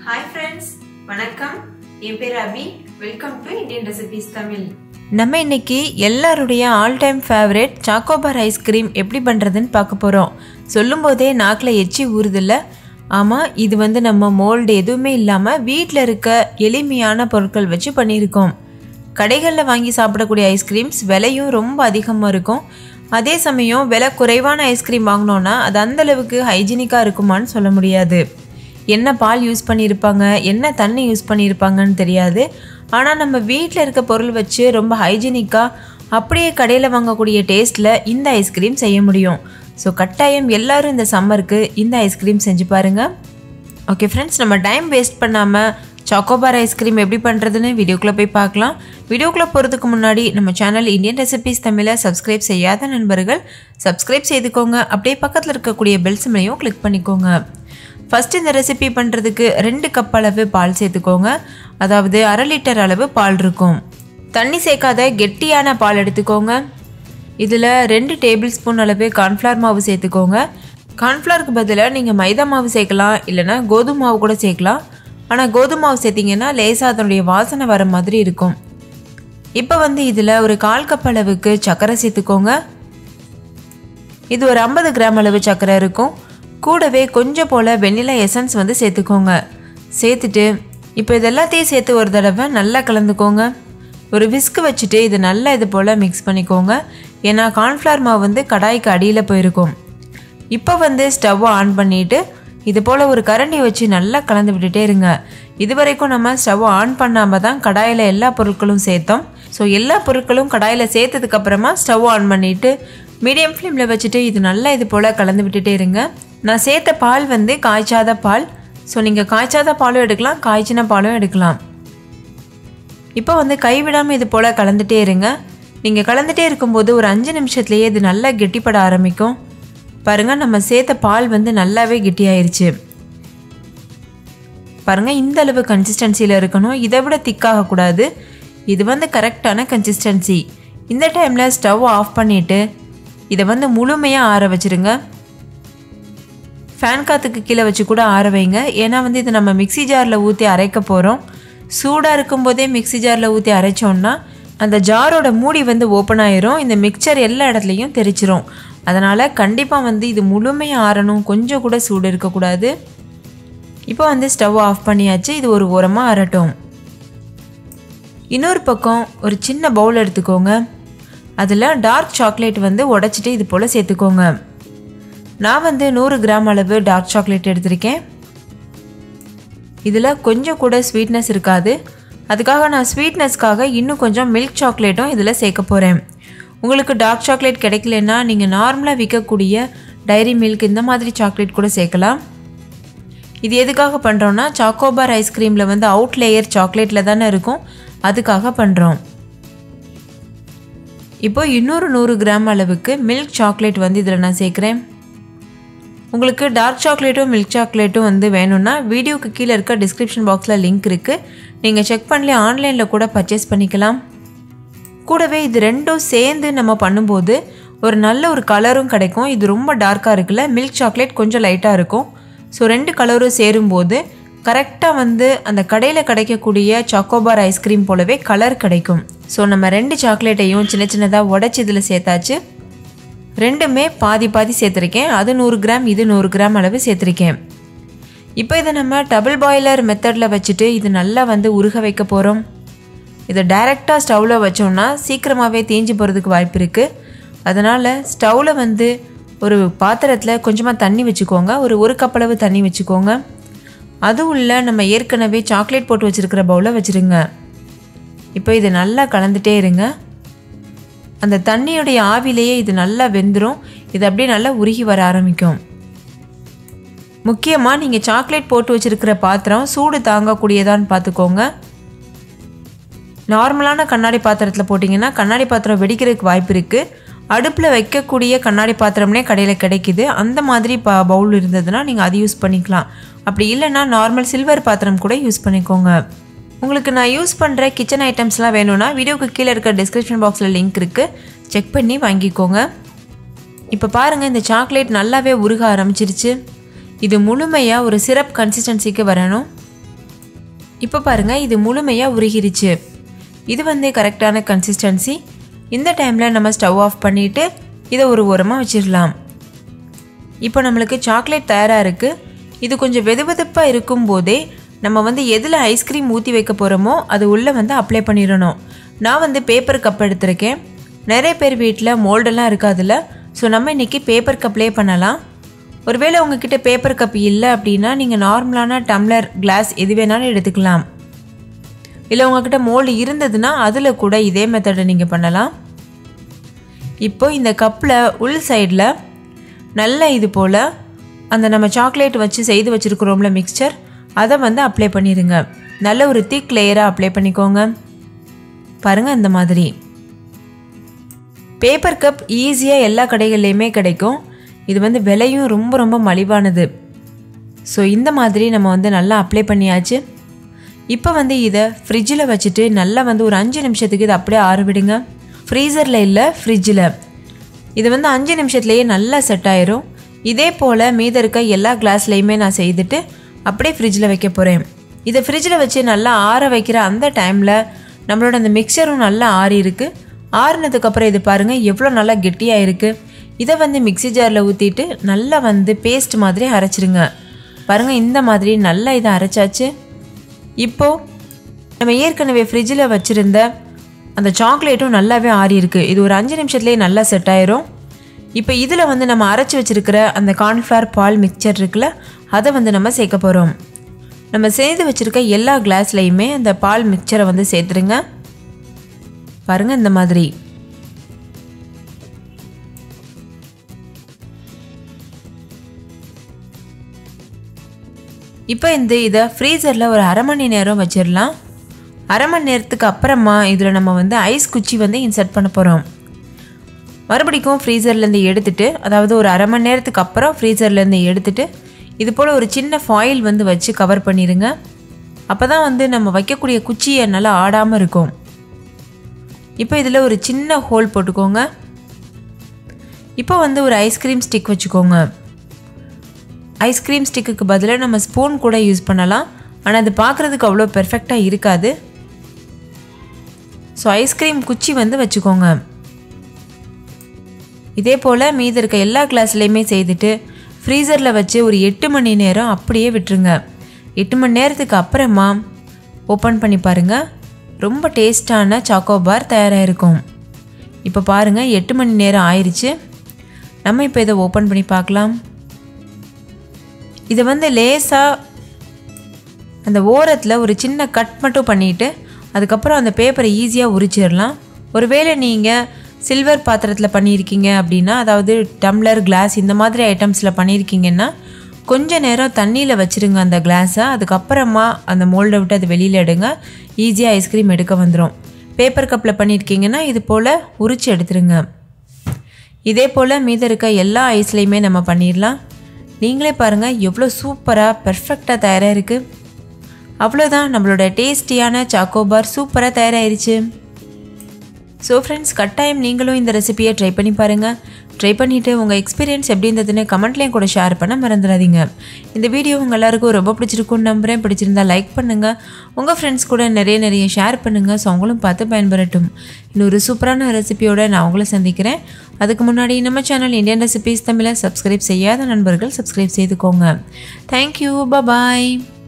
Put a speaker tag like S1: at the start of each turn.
S1: hi friends வணக்கம் என் பேர் Abhi welcome to Indian recipes Tamil
S2: நம்ம இன்னைக்கு எல்லாருடைய all time favourite choco bar ice cream எப்படி பண்ணுறதுன்னு பார்க்க போகிறோம் சொல்லும்போதே நாக்கில் எச்சி ஊறுதில்ல ஆமாம் இது வந்து நம்ம மோல்டு எதுவுமே இல்லாமல் வீட்டில் இருக்க எளிமையான பொருட்கள் வச்சு பண்ணியிருக்கோம் கடைகளில் வாங்கி சாப்பிடக்கூடிய ஐஸ்கிரீம்ஸ் விலையும் ரொம்ப அதிகமாக இருக்கும் அதே சமயம் விலை குறைவான ஐஸ்கிரீம் வாங்கினோன்னா அது அந்தளவுக்கு ஹைஜீனிக்காக இருக்குமான்னு சொல்ல முடியாது என்ன பால் யூஸ் பண்ணியிருப்பாங்க என்ன தண்ணி யூஸ் பண்ணியிருப்பாங்கன்னு தெரியாது ஆனால் நம்ம வீட்டில் இருக்க பொருள் வச்சு ரொம்ப ஹைஜீனிக்காக அப்படியே கடையில் வாங்கக்கூடிய டேஸ்ட்டில் இந்த ஐஸ்கிரீம் செய்ய முடியும் ஸோ கட்டாயம் எல்லாரும் இந்த சம்மருக்கு இந்த ஐஸ்கிரீம் செஞ்சு பாருங்கள் ஓகே ஃப்ரெண்ட்ஸ் நம்ம டைம் வேஸ்ட் பண்ணாமல் சாக்கோபார் ஐஸ்கிரீம் எப்படி பண்ணுறதுன்னு வீடியோக்குள்ளே போய் பார்க்கலாம் வீடியோக்குள்ளே போகிறதுக்கு முன்னாடி நம்ம சேனல் இந்தியன் ரெசிபீஸ் தமிழை சப்ஸ்கிரைப் செய்யாத நண்பர்கள் சப்ஸ்கிரைப் செய்துக்கோங்க அப்படியே பக்கத்தில் இருக்கக்கூடிய பெல் சிம்லையும் கிளிக் பண்ணிக்கோங்க ஃபஸ்ட் இந்த ரெசிபி பண்ணுறதுக்கு ரெண்டு கப் அளவு பால் சேர்த்துக்கோங்க அதாவது அரை லிட்டர் அளவு பால் இருக்கும் தண்ணி சேர்க்காத கெட்டியான பால் எடுத்துக்கோங்க இதில் ரெண்டு டேபிள் ஸ்பூன் அளவு கார்ன்ஃப்ளவர் மாவு சேர்த்துக்கோங்க கார்ன்ஃப்ளவருக்கு பதிலாக நீங்கள் மைதா மாவு சேர்க்கலாம் இல்லைனா கோதுமை மாவு கூட சேர்க்கலாம் ஆனால் கோதுமை மாவு சேர்த்திங்கன்னா லேசாக அதனுடைய வாசனை வர மாதிரி இருக்கும் இப்போ வந்து இதில் ஒரு கால் கப் அளவுக்கு சர்க்கரை சேர்த்துக்கோங்க இது ஒரு ஐம்பது கிராம் அளவு சர்க்கரை இருக்கும் கூடவே கொஞ்சம் போல் வெண்ணிலா எசன்ஸ் வந்து சேர்த்துக்கோங்க சேர்த்துட்டு இப்போ இது எல்லாத்தையும் சேர்த்து ஒரு தடவை நல்லா கலந்துக்கோங்க ஒரு விஸ்கு வச்சுட்டு இது நல்லா இது போல் மிக்ஸ் பண்ணிக்கோங்க ஏன்னா கார்ன்ஃப்ளவர் மாவு வந்து கடாய்க்கு அடியில் போயிருக்கும் இப்போ வந்து ஸ்டவ்வை ஆன் பண்ணிவிட்டு இது போல் ஒரு கரண்டி வச்சு நல்லா கலந்து விட்டுட்டே இருங்க இது வரைக்கும் நம்ம ஸ்டவ்வை ஆன் பண்ணாமல் தான் கடாயில் எல்லா பொருட்களும் சேர்த்தோம் ஸோ எல்லா பொருட்களும் கடாயில் சேர்த்ததுக்கப்புறமா ஸ்டவ் ஆன் பண்ணிவிட்டு மீடியம் ஃப்ளேமில் வச்சுட்டு இது நல்லா இது போல் கலந்து விட்டுட்டே இருங்க நான் சேர்த்த பால் வந்து காய்ச்சாத பால் ஸோ நீங்கள் காய்ச்சாத பாலும் எடுக்கலாம் காய்ச்சின பாலும் எடுக்கலாம் இப்போ வந்து கைவிடாமல் இது போல் கலந்துட்டே இருங்க நீங்கள் கலந்துட்டே இருக்கும்போது ஒரு அஞ்சு நிமிஷத்துலேயே இது நல்லா கெட்டிப்பட ஆரம்பிக்கும் பாருங்கள் நம்ம சேர்த்த பால் வந்து நல்லாவே கெட்டியாயிருச்சு பாருங்கள் இந்த அளவு கன்சிஸ்டன்சியில் இருக்கணும் இதை விட திக்காகக்கூடாது இது வந்து கரெக்டான கன்சிஸ்டன்சி இந்த டைமில் ஸ்டவ் ஆஃப் பண்ணிவிட்டு இதை வந்து முழுமையாக ஆற வச்சுருங்க ஃபேன் காற்றுக்கு கீழே வச்சு கூட ஆற வைங்க ஏன்னா வந்து இது நம்ம மிக்சி ஜாரில் ஊற்றி அரைக்க போகிறோம் சூடாக இருக்கும்போதே மிக்சி ஜாரில் ஊற்றி அரைச்சோன்னா அந்த ஜாரோட மூடி வந்து ஓப்பன் ஆயிரும் இந்த மிக்சர் எல்லா இடத்துலையும் தெரிச்சிரும் அதனால் கண்டிப்பாக வந்து இது முழுமையாக ஆறணும் கொஞ்சம் கூட சூடு இருக்கக்கூடாது இப்போ வந்து ஸ்டவ் ஆஃப் பண்ணியாச்சு இது ஒரு ஓரமாக அரட்டும் இன்னொரு பக்கம் ஒரு சின்ன பவுல் எடுத்துக்கோங்க அதில் டார்க் சாக்லேட் வந்து உடச்சிட்டு இது போல் சேர்த்துக்கோங்க நான் வந்து நூறு கிராம் அளவு டார்க் சாக்லேட் எடுத்திருக்கேன் இதில் கொஞ்சம் கூட ஸ்வீட்னஸ் இருக்காது அதுக்காக நான் ஸ்வீட்னஸ்க்காக இன்னும் கொஞ்சம் மில்க் சாக்லேட்டும் இதில் சேர்க்க போகிறேன் உங்களுக்கு டார்க் சாக்லேட் கிடைக்கலன்னா நீங்கள் நார்மலாக விற்கக்கூடிய டைரி மில்க் இந்த மாதிரி சாக்லேட் கூட சேர்க்கலாம் இது எதுக்காக பண்ணுறோன்னா சாக்கோபார் ஐஸ்கிரீமில் வந்து அவுட் லேயர் சாக்லேட்டில் தானே இருக்கும் அதுக்காக பண்ணுறோம் இப்போ இன்னொரு நூறு கிராம் அளவுக்கு மில்க் சாக்லேட் வந்து இதில் நான் சேர்க்குறேன் உங்களுக்கு டார்க் சாக்லேட்டும் மில்க் சாக்லேட்டும் வந்து வேணும்னா வீடியோக்கு கீழே இருக்க டிஸ்கிரிப்ஷன் பாக்ஸில் லிங்க் இருக்குது நீங்கள் செக் பண்ணி ஆன்லைனில் கூட பர்ச்சேஸ் பண்ணிக்கலாம் கூடவே இது ரெண்டும் சேர்ந்து நம்ம பண்ணும்போது ஒரு நல்ல ஒரு கலரும் கிடைக்கும் இது ரொம்ப டார்க்காக இருக்குல்ல மில்க் சாக்லேட் கொஞ்சம் லைட்டாக இருக்கும் ஸோ ரெண்டு கலரும் சேரும்போது கரெக்டாக வந்து அந்த கடையில் கிடைக்கக்கூடிய சாக்கோபார் ஐஸ்கிரீம் போலவே கலர் கிடைக்கும் ஸோ நம்ம ரெண்டு சாக்லேட்டையும் சின்ன சின்னதாக உடச்சி இதில் சேர்த்தாச்சு ரெண்டுமே பாதி பாதி சேர்த்துருக்கேன் அது நூறு கிராம் இது நூறு கிராம் அளவு சேர்த்துருக்கேன் இப்போ இதை நம்ம டபுள் பாய்லர் மெத்தடில் வச்சுட்டு இது நல்லா வந்து உருக வைக்க போகிறோம் இதை டைரெக்டாக ஸ்டவ்வில் வச்சோம்னா சீக்கிரமாகவே தேஞ்சு போகிறதுக்கு வாய்ப்பு இருக்குது அதனால் ஸ்டவ்வில் வந்து ஒரு பாத்திரத்தில் கொஞ்சமாக தண்ணி வச்சுக்கோங்க ஒரு ஒரு கப் அளவு தண்ணி வச்சுக்கோங்க அது உள்ள நம்ம ஏற்கனவே சாக்லேட் போட்டு வச்சுருக்கிற பவுலை வச்சுருங்க இப்போ இது நல்லா கலந்துட்டே இருங்க அந்த தண்ணியுடைய ஆவிலேயே இது நல்லா வெந்துடும் இது அப்படியே நல்லா உருகி வர ஆரம்பிக்கும் முக்கியமாக நீங்கள் சாக்லேட் போட்டு வச்சுருக்கிற பாத்திரம் சூடு தாங்கக்கூடியதான்னு பார்த்துக்கோங்க நார்மலான கண்ணாடி பாத்திரத்தில் போட்டிங்கன்னா கண்ணாடி பாத்திரம் வெடிக்கிறதுக்கு வாய்ப்பு இருக்குது அடுப்பில் வைக்கக்கூடிய கண்ணாடி பாத்திரம்னே கடையில் கிடைக்குது அந்த மாதிரி ப பவுல் இருந்ததுன்னா நீங்கள் அது யூஸ் பண்ணிக்கலாம் அப்படி இல்லைன்னா நார்மல் சில்வர் பாத்திரம் கூட யூஸ் பண்ணிக்கோங்க உங்களுக்கு நான் யூஸ் பண்ணுற கிச்சன் ஐட்டம்ஸ்லாம் வேணும்னா வீடியோக்கு கீழே இருக்க டிஸ்கிரிப்ஷன் பாக்ஸில் லிங்க் இருக்குது செக் பண்ணி வாங்கிக்கோங்க இப்போ பாருங்கள் இந்த சாக்லேட் நல்லாவே உருக ஆரம்பிச்சிருச்சு இது முழுமையாக ஒரு சிரப் கன்சிஸ்டன்சிக்கு வரணும் இப்போ பாருங்கள் இது முழுமையாக உருகிருச்சு இது வந்து கரெக்டான கன்சிஸ்டன்சி இந்த டைமில் நம்ம ஸ்டவ் ஆஃப் பண்ணிவிட்டு இதை ஒரு ஓரமாக வச்சிடலாம் இப்போ நம்மளுக்கு சாக்லேட் தயாராக இருக்குது இது கொஞ்சம் வெது வெதுப்பாக இருக்கும்போதே நம்ம வந்து எதில் ஐஸ்கிரீம் ஊற்றி வைக்க போகிறோமோ அது உள்ளே வந்து அப்ளை பண்ணிடணும் நான் வந்து பேப்பர் கப் எடுத்திருக்கேன் நிறைய பேர் வீட்டில் மோல்டெல்லாம் இருக்காதுல்ல ஸோ நம்ம இன்றைக்கி பேப்பர் கப்லேயே பண்ணலாம் ஒருவேளை உங்ககிட்ட பேப்பர் கப் இல்லை அப்படின்னா நீங்கள் நார்மலான டம்ளர் கிளாஸ் எது வேணாலும் எடுத்துக்கலாம் இல்லை உங்ககிட்ட மோல்டு இருந்ததுன்னா அதில் கூட இதே மெத்தடை நீங்கள் பண்ணலாம் இப்போ இந்த கப்பில் உள் சைடில் நல்ல இது போல் அந்த நம்ம சாக்லேட் வச்சு செய்து வச்சுருக்குறோம்ல மிக்சர் அதை வந்து அப்ளை பண்ணிடுங்க நல்ல ஒரு திக் லேயராக அப்ளை பண்ணிக்கோங்க பாருங்கள் இந்த மாதிரி பேப்பர் கப் ஈஸியாக எல்லா கடைகள்லையுமே கிடைக்கும் இது வந்து விலையும் ரொம்ப ரொம்ப மலிவானது ஸோ இந்த மாதிரி நம்ம வந்து நல்லா அப்ளை பண்ணியாச்சு இப்போ வந்து இதை ஃப்ரிட்ஜில் வச்சுட்டு நல்லா வந்து ஒரு அஞ்சு நிமிஷத்துக்கு இதை அப்படியே ஆற விடுங்க ஃப்ரீசரில் இல்லை ஃப்ரிட்ஜில் இது வந்து அஞ்சு நிமிஷத்துலேயே நல்லா செட் ஆயிரும் இதே போல் மீத இருக்க எல்லா கிளாஸ்லேயுமே நான் செய்துட்டு அப்படியே ஃப்ரிட்ஜில் வைக்க போகிறேன் இதை ஃப்ரிட்ஜில் வச்சு நல்லா ஆற வைக்கிற அந்த டைமில் நம்மளோட அந்த மிக்சரும் நல்லா ஆறி இருக்கு ஆறுனதுக்கப்புறம் இது பாருங்கள் எவ்வளோ நல்லா கெட்டியாக இருக்குது இதை வந்து மிக்ஸி ஜாரில் ஊற்றிட்டு நல்லா வந்து பேஸ்ட் மாதிரி அரைச்சிருங்க பாருங்கள் இந்த மாதிரி நல்லா இதை அரைச்சாச்சு இப்போது நம்ம ஏற்கனவே ஃப்ரிட்ஜில் வச்சுருந்த அந்த சாக்லேட்டும் நல்லாவே ஆறி இருக்கு இது ஒரு அஞ்சு நிமிஷத்துலேயே நல்லா செட் ஆயிரும் இப்போ இதில் வந்து நம்ம அரைச்சி வச்சிருக்கிற அந்த கார்ன்ஃப்ளவர் பால் மிக்சர் இருக்குல்ல அதை வந்து நம்ம சேர்க்க போகிறோம் நம்ம செய்து வச்சுருக்க எல்லா கிளாஸ்லையுமே அந்த பால் மிக்சரை வந்து சேர்த்துருங்க பாருங்கள் இந்த மாதிரி இப்போ இந்த இதை ஃப்ரீசரில் ஒரு அரை மணி நேரம் வச்சிடலாம் அரை மணி நேரத்துக்கு அப்புறமா இதில் நம்ம வந்து ஐஸ் குச்சி வந்து இன்சர்ட் பண்ண போகிறோம் மறுபடிக்கும் ஃப்ரீசர்லேருந்து எடுத்துட்டு அதாவது ஒரு அரை மணி நேரத்துக்கு அப்புறம் ஃப்ரீசர்லேருந்து எடுத்துட்டு இது போல் ஒரு சின்ன ஃபாயில் வந்து வச்சு கவர் பண்ணிடுங்க அப்போ தான் வந்து நம்ம வைக்கக்கூடிய குச்சியை நல்லா ஆடாமல் இருக்கும் இப்போ இதில் ஒரு சின்ன ஹோல் போட்டுக்கோங்க இப்போ வந்து ஒரு ஐஸ்கிரீம் ஸ்டிக் வச்சுக்கோங்க ஐஸ்கிரீம் ஸ்டிக்குக்கு பதிலாக நம்ம ஸ்பூன் கூட யூஸ் பண்ணலாம் ஆனால் அது பார்க்குறதுக்கு அவ்வளோ பெர்ஃபெக்டாக இருக்காது ஸோ ஐஸ்கிரீம் குச்சி வந்து வச்சுக்கோங்க இதே போல் மீதி இருக்க எல்லா கிளாஸ்லேயுமே செய்துட்டு ஃப்ரீசரில் வச்சு ஒரு எட்டு மணி நேரம் அப்படியே விட்டுருங்க எட்டு மணி நேரத்துக்கு அப்புறமா ஓப்பன் பண்ணி பாருங்கள் ரொம்ப டேஸ்டான சாக்கோ பார் தயாராக இருக்கும் இப்போ பாருங்கள் எட்டு மணி நேரம் ஆயிடுச்சு நம்ம இப்போ இதை ஓப்பன் பண்ணி பார்க்கலாம் இதை வந்து லேசாக அந்த ஓரத்தில் ஒரு சின்ன கட் மட்டும் பண்ணிவிட்டு அதுக்கப்புறம் அந்த பேப்பரை ஈஸியாக உரிச்சிடலாம் ஒருவேளை நீங்கள் சில்வர் பாத்திரத்தில் பண்ணியிருக்கீங்க அப்படின்னா அதாவது டம்ளர் கிளாஸ் இந்த மாதிரி ஐட்டம்ஸில் பண்ணியிருக்கீங்கன்னா கொஞ்ச நேரம் தண்ணியில் வச்சுருங்க அந்த கிளாஸை அதுக்கப்புறமா அந்த மோல்டை விட்டு அது வெளியில் எடுங்க ஈஸியாக ஐஸ்கிரீம் எடுக்க வந்துடும் பேப்பர் கப்பில் பண்ணியிருக்கீங்கன்னா இது போல் உரிச்சு எடுத்துருங்க இதே போல் மீத இருக்க எல்லா ஐஸ்லேயுமே நம்ம பண்ணிடலாம் நீங்களே பாருங்கள் எவ்வளோ சூப்பராக பெர்ஃபெக்டாக தயாராக இருக்குது அவ்வளோதான் நம்மளோட டேஸ்டியான சாக்கோபார் சூப்பராக தயாராகிருச்சு ஸோ ஃப்ரெண்ட்ஸ் கட்டாயம் நீங்களும் இந்த ரெசிபியை ட்ரை பண்ணி பாருங்கள் ட்ரை பண்ணிவிட்டு உங்கள் எக்ஸ்பீரியன்ஸ் எப்படி இருந்ததுன்னு கமெண்ட்லேயும் கூட ஷேர் பண்ண மறந்துடாதீங்க இந்த வீடியோ உங்கள் எல்லாருக்கும் ரொம்ப பிடிச்சிருக்குன்னு நம்புகிறேன் பிடிச்சிருந்தா லைக் பண்ணுங்கள் உங்கள் ஃப்ரெண்ட்ஸ் கூட நிறைய நிறைய ஷேர் பண்ணுங்கள் ஸோ அவங்களும் பார்த்து பயன்பெறட்டும் இன்னொரு சூப்பரான ரெசிபியோட நான் உங்களை சந்திக்கிறேன் அதுக்கு முன்னாடி நம்ம சேனல் இந்தியன் ரெசிபிஸ் தமிழை சப்ஸ்கிரைப் செய்யாத நண்பர்கள் சப்ஸ்கிரைப் செய்துக்கோங்க தேங்க்யூ பாய்